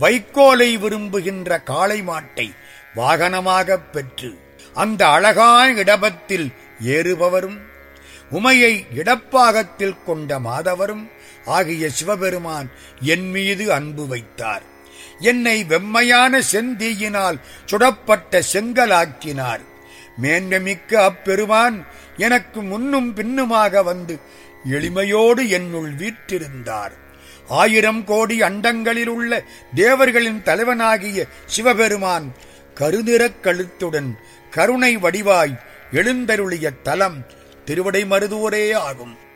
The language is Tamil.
வைக்கோலை விரும்புகின்ற காளை மாட்டை வாகனமாகப் பெற்று அந்த அழகான இடபத்தில் ஏறுபவரும் உமையை இடப்பாகத்தில் கொண்ட மாதவரும் ஆகிய சிவபெருமான் என் மீது அன்பு வைத்தார் என்னை வெம்மையான செந்தீயினால் சுடப்பட்ட செங்கலாக்கினார் மேன்மைமிக்க அப்பெருமான் எனக்கு முன்னும் பின்னுமாக வந்து எளிமையோடு என்னுள் வீற்றிருந்தார் ஆயிரம் கோடி அண்டங்களில் உள்ள தேவர்களின் தலைவனாகிய சிவபெருமான் கருநிறக் கழுத்துடன் கருணை வடிவாய் எழுந்தருளிய தலம் திருவிடை மருதூரே ஆகும்